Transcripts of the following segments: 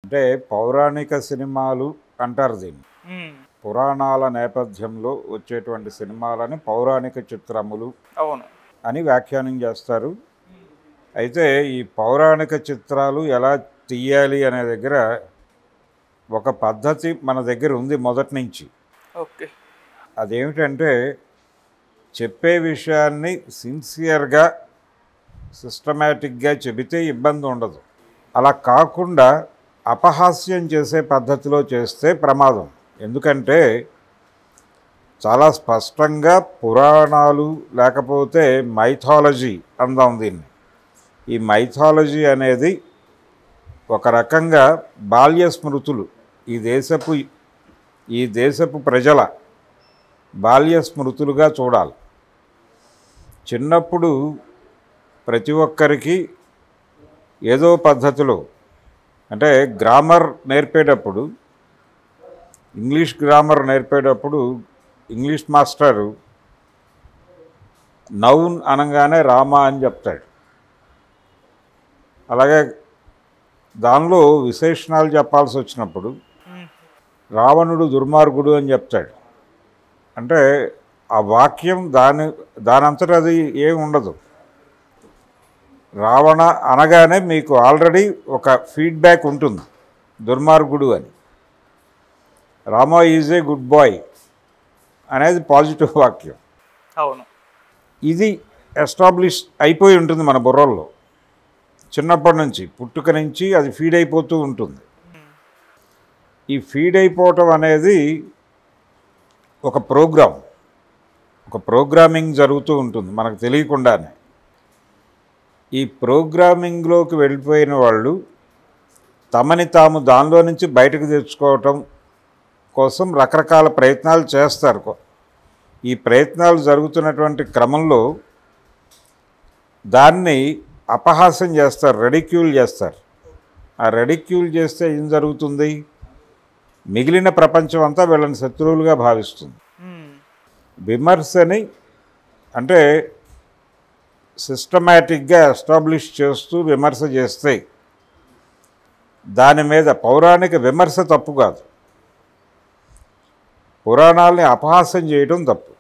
అంటే పౌరాణిక సినిమాలు అంటారు దీన్ని ఉమ్, పురాణాల నేపథ్యంలో వచ్చేటువంటి సినిమాలని పౌరాణిక చిత్రములు అవును అని వ్యాఖ్యానం చేస్తారు అయితే ఈ పౌరాణిక చిత్రాలు ఎలా తీయాలి అనే దగ్గర ఒక పద్ధతి మన దగ్గర ఉంది మొదటి నుంచి ఓకే అదేమిటంటే చెప్పే విషయాన్ని సిన్సియర్గా సిస్టమేటిక్గా చెబితే ఇబ్బంది ఉండదు అలా కాకుండా అపహాస్యం చేసే పద్ధతిలో చేస్తే ప్రమాదం ఎందుకంటే చాలా స్పష్టంగా పురాణాలు లేకపోతే మైథాలజీ అందాం దీన్ని ఈ మైథాలజీ అనేది ఒక రకంగా బాల్య స్మృతులు ఈ దేశపు ఈ దేశపు ప్రజల బాల్య స్మృతులుగా చూడాలి చిన్నప్పుడు ప్రతి ఒక్కరికి ఏదో పద్ధతిలో అంటే గ్రామర్ నేర్పేటప్పుడు ఇంగ్లీష్ గ్రామర్ నేర్పేటప్పుడు ఇంగ్లీష్ మాస్టరు నౌన్ అనగానే రామ అని చెప్తాడు అలాగే దానిలో విశేషణాలు చెప్పాల్సి వచ్చినప్పుడు ఉమ్, రావణుడు దుర్మార్గుడు అని చెప్తాడు అంటే ఆ వాక్యం దాని దానంతట అది ఏం ఉండదు రావణ అనగానే మీకు ఆల్రెడీ ఒక ఫీడ్బ్యాక్ ఉంటుంది దుర్మార్గుడు అని Rama is a good boy అనేది పాజిటివ్ వాక్యం అవును ఇది ఎస్టాబ్లిష్ అయిపోయి ఉంటుంది మన బుర్రల్లో చిన్నప్పటి నుంచి పుట్టుక నుంచి అది ఫీడ్ అయిపోతూ ఉంటుంది ఈ ఫీడ్ అయిపోవటం అనేది ఒక ప్రోగ్రామ్ ఒక ప్రోగ్రామింగ్ జరుగుతూ ఉంటుంది మనకు తెలియకుండానే ఈ ప్రోగ్రామింగ్లోకి వెళ్ళిపోయిన వాళ్ళు తమని తాము దానిలో నుంచి బయటకు తెచ్చుకోవటం కోసం రకరకాల ప్రయత్నాలు చేస్తారు కొ- ఈ ప్రయత్నాలు జరుగుతున్నటువంటి క్రమంలో దాన్ని అపహాస్యం చేస్తారు రెడిక్యూల్ చేస్తారు ఆ రెడిక్యూల్ చేస్తే ఏం జరుగుతుంది మిగిలిన ప్రపంచం అంతా వీళ్ళని శత్రువులుగా భావిస్తుంది ఉమ్, విమర్శని అంటే సిస్టమేటిక్గా ఎస్టాబ్లిష్ చేస్తూ విమర్శ చేస్తే దాని మీద పౌరాణిక విమర్శ తప్పు కాదు పురాణాలని అపహాస్యం చేయడం తప్పు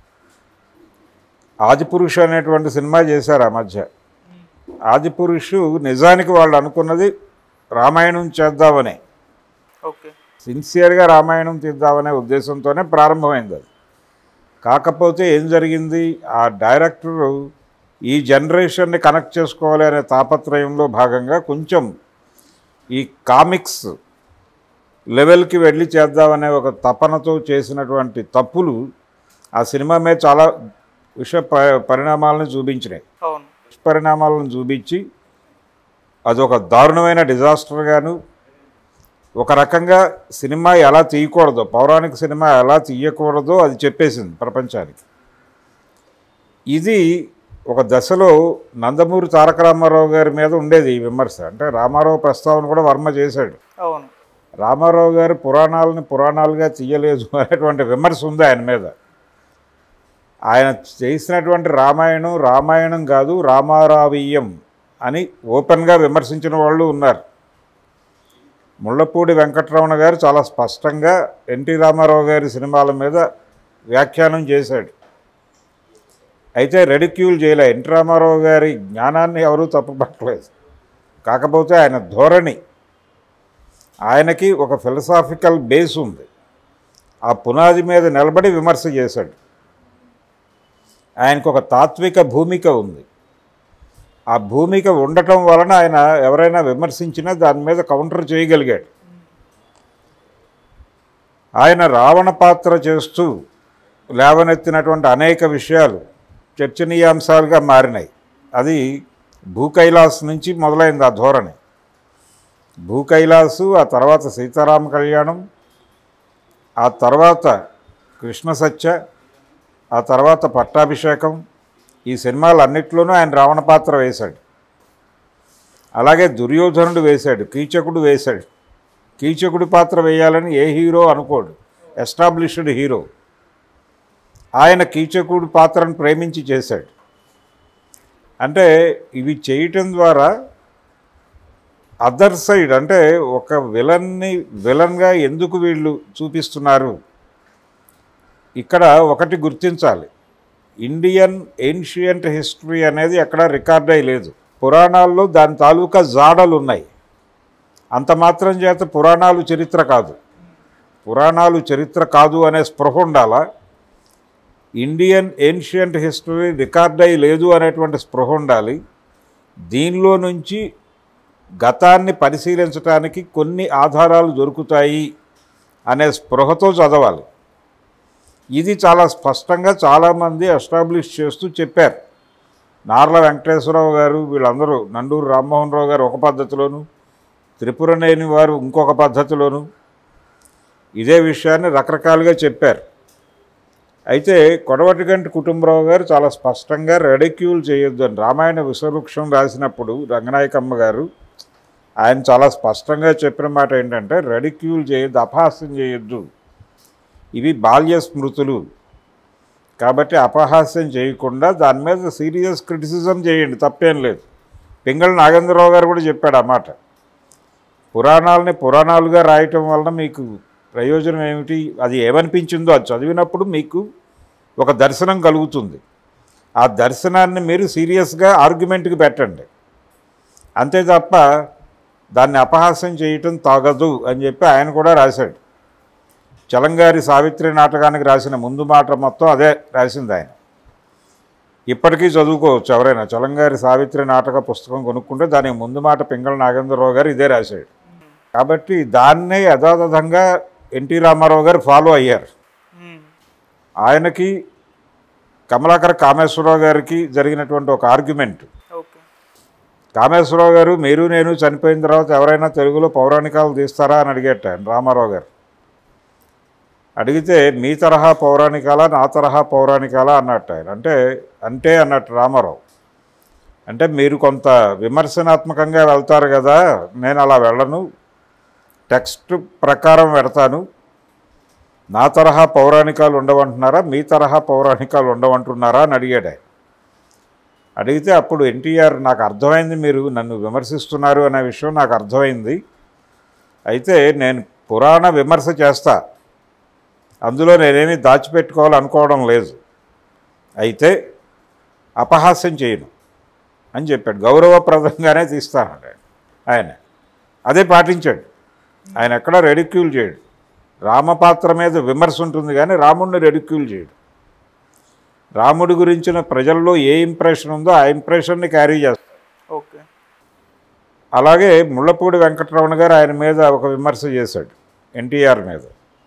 ఆదిపురుషు అనేటువంటి సినిమా చేశారు ఆ మధ్య ఆదిపురుషు నిజానికి వాళ్ళు అనుకున్నది రామాయణం చేద్దామనే ఓకే సిన్సియర్గా రామాయణం తీద్దామనే ఉద్దేశంతోనే ప్రారంభమైంది అది కాకపోతే ఏం జరిగింది ఆ డైరెక్టరు ఈ జనరేషన్ని కనెక్ట్ చేసుకోవాలి అనే తాపత్రయంలో భాగంగా కొంచెం ఈ కామిక్స్ లెవెల్కి వెళ్ళి చేద్దామనే ఒక తపనతో చేసినటువంటి తప్పులు ఆ సినిమా మీద చాలా విష ప- పరిణామాలను చూపించినాయి అవును దుష్పరిణామాలను చూపించి అదొక దారుణమైన డిజాస్టర్గాను ఒక రకంగా సినిమా ఎలా తీయకూడదో పౌరాణిక సినిమా ఎలా తీయకూడదో అది చెప్పేసింది ప్రపంచానికి ఇది ఒక దశలో నందమూరి తారక రామారావు గారి మీద ఉండేది ఈ విమర్శ అంటే రామారావు ప్రస్తావన కూడా వర్మ చేశాడు అవును రామారావు గారు పురాణాలని పురాణాలుగా తీయలేదు అనేటువంటి విమర్శ ఉంది ఆయన మీద ఆయన చేసినటువంటి రామాయణం రామాయణం కాదు రామారావీయం అని ఓపెన్గా విమర్శించిన వాళ్ళు ఉన్నారు ముళ్ళపూడి వెంకటరమణ గారు చాలా స్పష్టంగా ఎన్టీ రామారావు గారి సినిమాల మీద వ్యాఖ్యానం చేశాడు అయితే రెడిక్యూల్ చేయలే ఎన్టీ రామారావు గారి జ్ఞానాన్ని ఎవరూ తప్పుపట్టలేదు కాకపోతే ఆయన ధోరణి ఆయనకి ఒక ఫిలసాఫికల్ బేస్ ఉంది ఆ పునాది మీద నిలబడి విమర్శ చేశాడు ఆయనకు ఒక తాత్విక భూమిక ఉంది ఆ భూమిక ఉండటం వలన ఆయన ఎవరైనా విమర్శించినా దాని మీద కౌంటర్ చేయగలిగాడు ఆయన రావణ పాత్ర చేస్తూ లేవనెత్తినటువంటి అనేక విషయాలు చర్చనీయాంశాలుగా మారినాయి అది భూ కైలాస్ నుంచి మొదలైంది ఆ ధోరణి భూ కైలాసు ఆ తర్వాత సీతారామ కళ్యాణం ఆ తర్వాత కృష్ణ సత్య ఆ తర్వాత పట్టాభిషేకం ఈ సినిమాలన్నిట్లోనూ ఆయన రావణ పాత్ర వేశాడు అలాగే దుర్యోధనుడు వేశాడు కీచకుడు వేశాడు కీచకుడి పాత్ర వేయాలని ఏ హీరో అనుకోడు ఎస్టాబ్లిష్డ్ హీరో ఆయన కీచకుడి పాత్రను ప్రేమించి చేశాడు అంటే ఇవి చేయటం ద్వారా అదర్ సైడ్ అంటే ఒక విలన్ని విలన్గా ఎందుకు వీళ్ళు చూపిస్తున్నారు ఇక్కడ ఒకటి గుర్తించాలి ఇండియన్ ఏన్షియంట్ హిస్టరీ అనేది ఎక్కడ రికార్డ్ అయి లేదు పురాణాల్లో దాని తాలూకా జాడలు ఉన్నాయి అంత మాత్రం చేత పురాణాలు చరిత్ర కాదు పురాణాలు చరిత్ర కాదు అనే స్పృహ ఉండాలా ఇండియన్ ఏన్షియంట్ హిస్టరీ రికార్డ్ అయి లేదు అనేటువంటి స్పృహ ఉండాలి దీనిలో నుంచి గతాన్ని పరిశీలించడానికి కొన్ని ఆధారాలు దొరుకుతాయి అనే స్పృహతో చదవాలి ఇది చాలా స్పష్టంగా చాలామంది ఎస్టాబ్లిష్ చేస్తూ చెప్పారు నార్ల వెంకటేశ్వరరావు గారు వీళ్ళందరూ నండూరు రామ్మోహన్ రావు గారు ఒక పద్ధతిలోను త్రిపురనేని వారు ఇంకొక పద్ధతిలోను ఇదే విషయాన్ని రకరకాలుగా చెప్పారు అయితే కొడవటిగంటి కుటుంబరావు గారు చాలా స్పష్టంగా రెడిక్యూల్ చేయొద్దు అని రామాయణ విశ్వవృక్షం రాసినప్పుడు రంగనాయకమ్మ గారు ఆయన చాలా స్పష్టంగా చెప్పిన మాట ఏంటంటే రెడిక్యూల్ చేయొద్దు అపహాస్యం చేయొద్దు ఇవి బాల్య స్మృతులు కాబట్టి అపహాస్యం చేయకుండా దాని మీద సీరియస్ క్రిటిసిజం చేయండి తప్పేం లేదు పింగళ నాగేంద్రరావు గారు కూడా చెప్పాడు ఆ మాట పురాణాలని పురాణాలుగా రాయటం వలన మీకు ప్రయోజనం ఏమిటి అది ఏమనిపించిందో అది చదివినప్పుడు మీకు ఒక దర్శనం కలుగుతుంది ఆ దర్శనాన్ని మీరు సీరియస్గా ఆర్గ్యుమెంట్కి పెట్టండి అంతే తప్ప దాన్ని అపహాస్యం చేయటం తాగదు అని చెప్పి ఆయన కూడా రాశాడు చలంగారి సావిత్రి నాటకానికి రాసిన ముందు మాట మొత్తం అదే రాసింది ఆయన ఇప్పటికీ చదువుకోవచ్చు ఎవరైనా చలంగారి సావిత్రి నాటక పుస్తకం కొనుక్కుంటే దానికి ముందు మాట పింగళ నాగేంద్రరావు గారు ఇదే రాశాడు కాబట్టి దాన్నే యథాతథంగా ఎన్టీ రామారావు గారు ఫాలో అయ్యారు మ్మ్. ఆయనకి కమలాకర కామేశ్వరరావు గారికి జరిగినటువంటి ఒక ఆర్గ్యుమెంట్ ఓకే కామేశ్వరరావు గారు మీరు నేను చనిపోయిన తర్వాత ఎవరైనా తెలుగులో పౌరాణికాలు తీస్తారా అని అడిగేట ఆయన రామారావు గారు అడిగితే మీ తరహా పౌరాణికాల నా తరహా పౌరాణికాల అన్నట్టు ఆయన అంటే అంటే అన్నట్టు రామారావు అంటే మీరు కొంత విమర్శనాత్మకంగా వెళ్తారు కదా నేను అలా వెళ్ళను టెక్స్ట్ ప్రకారం పెడతాను నా తరహా పౌరాణికాలు ఉండవంటున్నారా మీ తరహా పౌరాణికాలు ఉండవంటున్నారా అని అడిగాడు ఆయన అడిగితే అప్పుడు ఎన్టీఆర్ నాకు అర్థమైంది మీరు నన్ను విమర్శిస్తున్నారు అనే విషయం నాకు అర్థమైంది అయితే నేను పురాణ విమర్శ చేస్తా అందులో నేనేమీ దాచిపెట్టుకోవాలనుకోవడం లేదు అయితే అపహాస్యం చేయను అని చెప్పాడు గౌరవప్రదంగానే తీస్తానండి ఆయన అదే పాటించాడు ఆయన ఎక్కడా రెడిక్యూల్ చేయడు రామపాత్ర మీద విమర్శ ఉంటుంది కానీ రాముడిని రెడిక్యూల్ చేయడు రాముడి గురించిన ప్రజల్లో ఏ ఇంప్రెషన్ ఉందో ఆ ఇంప్రెషన్ని క్యారీ చేస్తాడు ఓకే అలాగే ముళ్ళపూడి వెంకటరమణ గారు ఆయన మీద ఒక విమర్శ చేశాడు ఎన్టీఆర్ మీద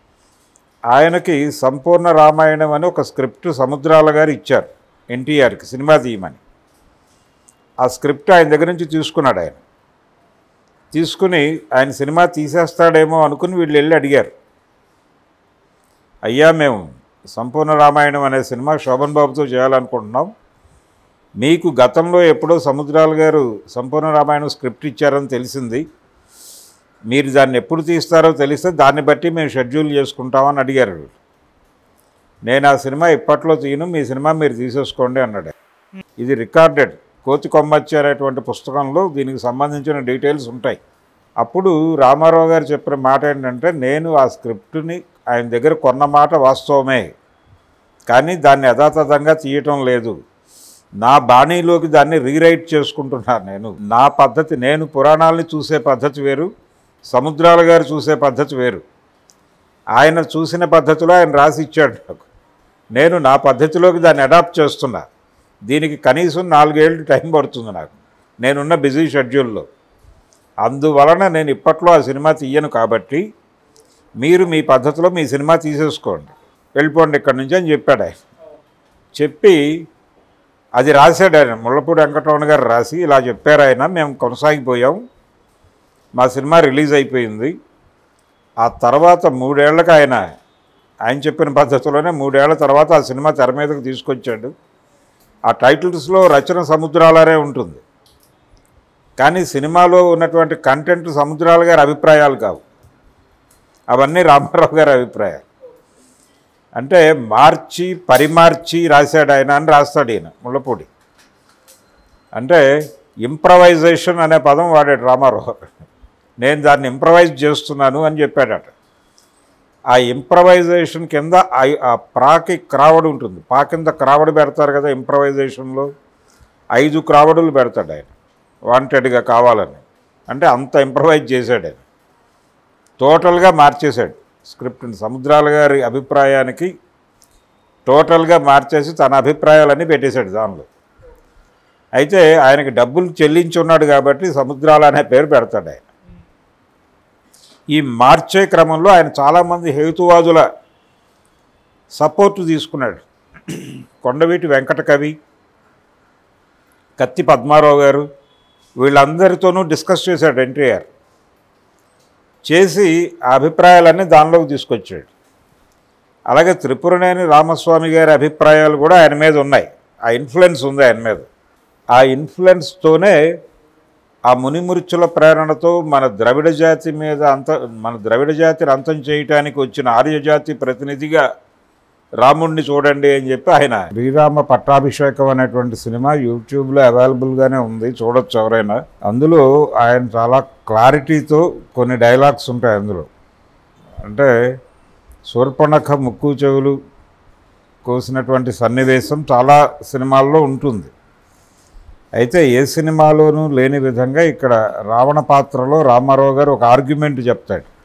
ఆయనకి సంపూర్ణ రామాయణం అని ఒక స్క్రిప్ట్ సముద్రాల గారు ఇచ్చారు ఎన్టీఆర్కి సినిమా తీయమని ఆ స్క్రిప్ట్ ఆయన దగ్గర నుంచి తీసుకున్నాడు ఆయన తీసుకుని ఆయన సినిమా తీసేస్తాడేమో అనుకుని వీళ్ళు వెళ్ళి అడిగారు అయ్యా మేము సంపూర్ణ రామాయణం అనే సినిమా శోభన్ బాబుతో చేయాలనుకుంటున్నాం మీకు గతంలో ఎప్పుడో సముద్రాల గారు సంపూర్ణ రామాయణం స్క్రిప్ట్ ఇచ్చారని తెలిసింది మీరు దాన్ని ఎప్పుడు తీస్తారో తెలిస్తే దాన్ని బట్టి మేము షెడ్యూల్ చేసుకుంటామని అడిగారు వీళ్ళు. నేను ఆ సినిమా ఇప్పట్లో తీయను మీ సినిమా మీరు తీసేసుకోండి అన్నాడు ఇది రికార్డెడ్ కోతి కొమ్మచ్చి అనేటువంటి పుస్తకంలో దీనికి సంబంధించిన డీటెయిల్స్ ఉంటాయి అప్పుడు రామారావు గారు చెప్పిన మాట ఏంటంటే నేను ఆ స్క్రిప్ట్ని ఆయన దగ్గర కొన్న మాట వాస్తవమే కానీ దాన్ని యథాతథంగా తీయటం లేదు నా బాణీలోకి దాన్ని రీరైట్ చేసుకుంటున్నాను నేను నా పద్ధతి నేను పురాణాలని చూసే పద్ధతి వేరు సముద్రాల గారు చూసే పద్ధతి వేరు ఆయన చూసిన పద్ధతిలో ఆయన రాసి ఇచ్చాడు నాకు నేను నా పద్ధతిలోకి దాన్ని అడాప్ట్ చేస్తున్నా దీనికి కనీసం నాలుగేళ్ళు టైం పడుతుంది నాకు నేనున్న బిజీ షెడ్యూల్లో అందువలన నేను ఇప్పట్లో ఆ సినిమా తీయను కాబట్టి మీరు మీ పద్ధతిలో మీ సినిమా తీసేసుకోండి వెళ్ళిపోండి ఇక్కడి నుంచి అని చెప్పాడు ఆయన చెప్పి అది రాశాడు ఆయన ముళ్ళపూడి వెంకటరమణ గారు రాసి ఇలా చెప్పారు ఆయన మేము కొనసాగిపోయాం మా సినిమా రిలీజ్ అయిపోయింది ఆ తర్వాత మూడేళ్లకు ఆయన ఆయన చెప్పిన పద్ధతిలోనే మూడేళ్ల తర్వాత ఆ సినిమా తెర మీదకి తీసుకొచ్చాడు ఆ టైటిల్స్లో రచన సముద్రాలనే ఉంటుంది కానీ సినిమాలో ఉన్నటువంటి కంటెంట్ సముద్రాల గారి అభిప్రాయాలు కావు అవన్నీ రామారావు గారి అభిప్రాయాలు అంటే మార్చి పరిమార్చి రాశాడు ఆయన అని రాస్తాడు ఈయన ముళ్ళపూడి అంటే ఇంప్రవైజేషన్ అనే పదం వాడాడు రామారావు నేను దాన్ని ఇంప్రవైజ్ చేస్తున్నాను అని చెప్పాడట ఆ ఇంప్రవైజేషన్ కింద ఐ- ఆ ప్రాకి క్రావడి ఉంటుంది పా కింద క్రావడి పెడతారు కదా ఇంప్రవైజేషన్లో ఐదు క్రావడులు పెడతాడు ఆయన వాంటెడ్గా కావాలని అంటే అంత ఇంప్రవైజ్ చేశాడు ఆయన టోటల్గా మార్చేశాడు స్క్రిప్ట్ని సముద్రాల గారి అభిప్రాయానికి టోటల్గా మార్చేసి తన అభిప్రాయాలన్నీ పెట్టేశాడు దానిలో అయితే ఆయనకి డబ్బులు చెల్లించి ఉన్నాడు కాబట్టి సముద్రాలు అనే పేరు పెడతాడు ఆయన ఈ మార్చే క్రమంలో ఆయన చాలామంది హేతువాదుల సపోర్టు తీసుకున్నాడు కొండవీటి వెంకట కవి కత్తి పద్మారావు గారు వీళ్ళందరితోనూ డిస్కస్ చేశాడు ఎన్టీఆర్ చేసి ఆ అభిప్రాయాలన్నీ దానిలోకి తీసుకొచ్చాడు అలాగే త్రిపురనేని రామస్వామి గారి అభిప్రాయాలు కూడా ఆయన మీద ఉన్నాయి ఆ ఇన్ఫ్లుయెన్స్ ఉంది ఆయన మీద ఆ ఇన్ఫ్లుయెన్స్తోనే ఆ మునిమురుచుల ప్రేరణతో మన ద్రవిడ జాతి మీద అంత మన ద్రవిడ జాతిని అంతం చేయటానికి వచ్చిన ఆర్యజాతి ప్రతినిధిగా రాముణ్ణి చూడండి అని చెప్పి ఆయన శ్రీరామ పట్టాభిషేకం అనేటువంటి సినిమా యూట్యూబ్లో అవైలబుల్గానే ఉంది చూడొచ్చు ఎవరైనా అందులో ఆయన చాలా క్లారిటీతో కొన్ని డైలాగ్స్ ఉంటాయి అందులో అంటే శూర్పణఖ ముక్కు చెవులు కోసినటువంటి సన్నివేశం చాలా సినిమాల్లో ఉంటుంది అయితే ఏ సినిమాలోనూ లేని విధంగా ఇక్కడ రావణ పాత్రలో రామారావు గారు ఒక ఆర్గ్యుమెంట్ చెప్తాడు